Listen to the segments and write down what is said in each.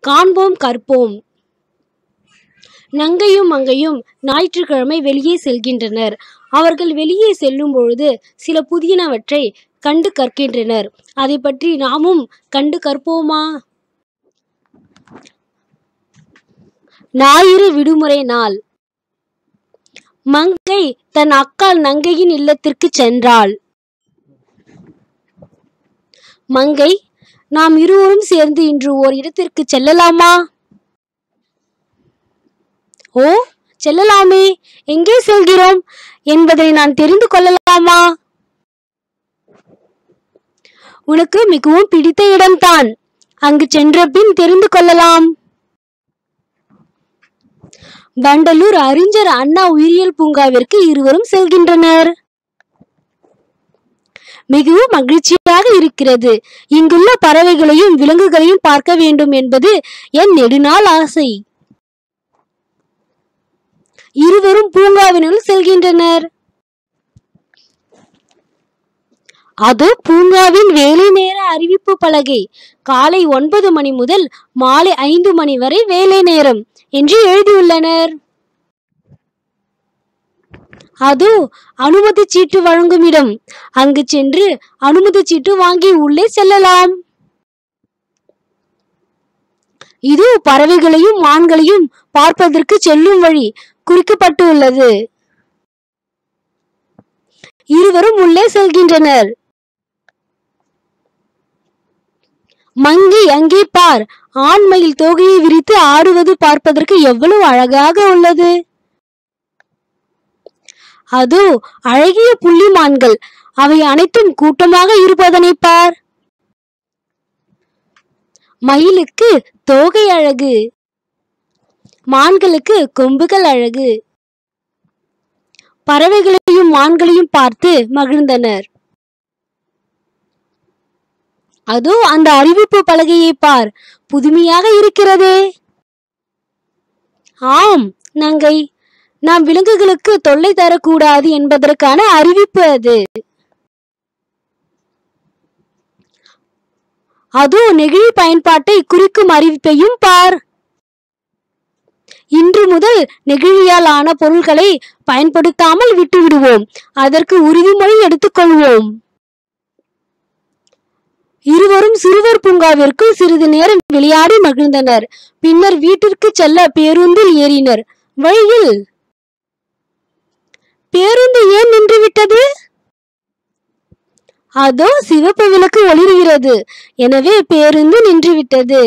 காண்போம் கற்போம் நங்கையும் மங்கையும் ஞாயிற்றுக்கிழமை வெளியே செல்கின்றனர் அவர்கள் வெளியே செல்லும் பொழுது சில புதியனவற்றை கண்டு கற்கின்றனர் அதை பற்றி நாமும் கண்டு கற்போமா ஞாயிறு விடுமுறை நாள் மங்கை தன் அக்காள் நங்கையின் இல்லத்திற்கு சென்றாள் மங்கை நாம் இருவரும் சேர்ந்து இன்று ஓர் இடத்திற்கு செல்லலாமா ஓ செல்லலாமே எங்கே செல்கிறோம் என்பதை நான் தெரிந்து கொள்ளலாமா உனக்கு மிகவும் பிடித்த இடம்தான் அங்கு சென்ற பின் தெரிந்து கொள்ளலாம் வண்டலூர் அறிஞர் அண்ணா உயிரியல் பூங்காவிற்கு இருவரும் செல்கின்றனர் மிகவும் மகிழ்ச்சியாக இருக்கிறது இங்குள்ள பறவைகளையும் விலங்குகளையும் பார்க்க வேண்டும் என்பது என் நெடுநாள் ஆசை இருவரும் பூங்காவினுள் செல்கின்றனர் அது பூங்காவின் வேலை நேர அறிவிப்பு பலகை காலை ஒன்பது மணி முதல் மாலை ஐந்து மணி வரை வேலை நேரம் என்று எழுதியுள்ளனர் அது அனுமதி சீட்டு வழங்கும் இடம் அங்கு சென்று அனுமதி சீட்டு வாங்கி உள்ளே செல்லலாம் இது பறவைகளையும் மான்களையும் பார்ப்பதற்கு செல்லும் வழி குறிக்கப்பட்டுள்ளது இருவரும் உள்ளே செல்கின்றனர் மங்கை அங்கே பார் ஆண்மயில் தோகையை விரித்து ஆடுவது பார்ப்பதற்கு எவ்வளவு அழகாக உள்ளது அதோ அழகிய புள்ளிமான்கள் அவை அனைத்தும் கூட்டமாக இருப்பதனை பார் மயிலுக்கு தோகை அழகு மான்களுக்கு கொம்புகள் அழகு பறவைகளையும் மான்களையும் பார்த்து மகிழ்ந்தனர் அதோ அந்த அறிவிப்பு பலகையை பார் புதுமையாக இருக்கிறதே ஆம் நங்கை நாம் விலங்குகளுக்கு தொல்லை தரக்கூடாது என்பதற்கான அறிவிப்பு அது அதோ நெகிழி பயன்பாட்டை குறிக்கும் அறிவிப்பையும் பார் இன்று முதல் நெகிழியால் ஆன பொருட்களை பயன்படுத்தாமல் விட்டுவிடுவோம் அதற்கு உறுதிமொழி எடுத்துக்கொள்வோம் இருவரும் சிறுவர் பூங்காவிற்கு சிறிது நேரம் விளையாடி மகிழ்ந்தனர் பின்னர் வீட்டிற்கு செல்ல பேருந்தில் ஏறினர் வழியில் பேருந்து ஏன் நின்றுவிட்டது அதோ சிவப்பு விளக்கு ஒளிர்கிறது எனவே பேருந்து நின்றுவிட்டது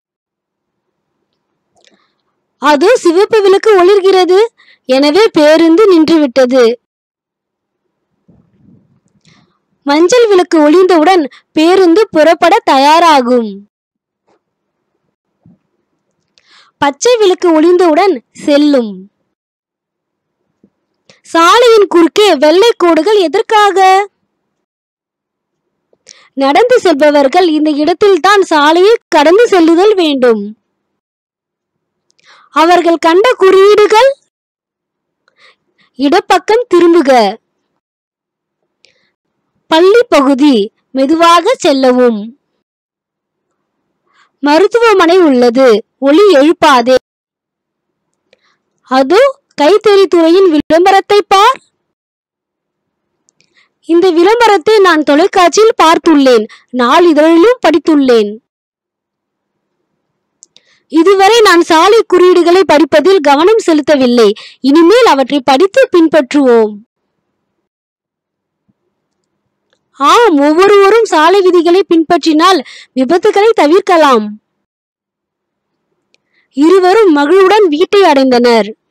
அதோ சிவப்பு விளக்கு ஒளிர்கிறது எனவே பேருந்து நின்றுவிட்டது மஞ்சள் விளக்கு ஒளிந்தவுடன் பேருந்து புறப்பட தயாராகும் பச்சை விளக்கு ஒளிந்தவுடன் செல்லும் சாலையின் குறுக்கே வெள்ளை கோடுகள் எதற்காக நடந்து செல்பவர்கள் இந்த இடத்தில்தான் சாலையை கடந்து செல்லுதல் வேண்டும் அவர்கள் கண்ட குறியீடுகள் இடப்பக்கம் திரும்புக பள்ளி பகுதி மெதுவாக செல்லவும் மருத்துவமனை உள்ளது ஒளி எழுப்பாதே அது கைத்தறித்துறையின் விளம்பரத்தை பார் இந்த விளம்பரத்தை நான் தொலைக்காட்சியில் பார்த்துள்ளேன் நாளிதழிலும் படித்துள்ளேன் இதுவரை நான் சாலை குறியீடுகளை படிப்பதில் கவனம் செலுத்தவில்லை இனிமேல் அவற்றை படித்து பின்பற்றுவோம் ஆம் ஒவ்வொருவரும் சாலை விதிகளை பின்பற்றினால் விபத்துகளை தவிர்க்கலாம் இருவரும் மகிழ்வுடன் வீட்டை அடைந்தனர்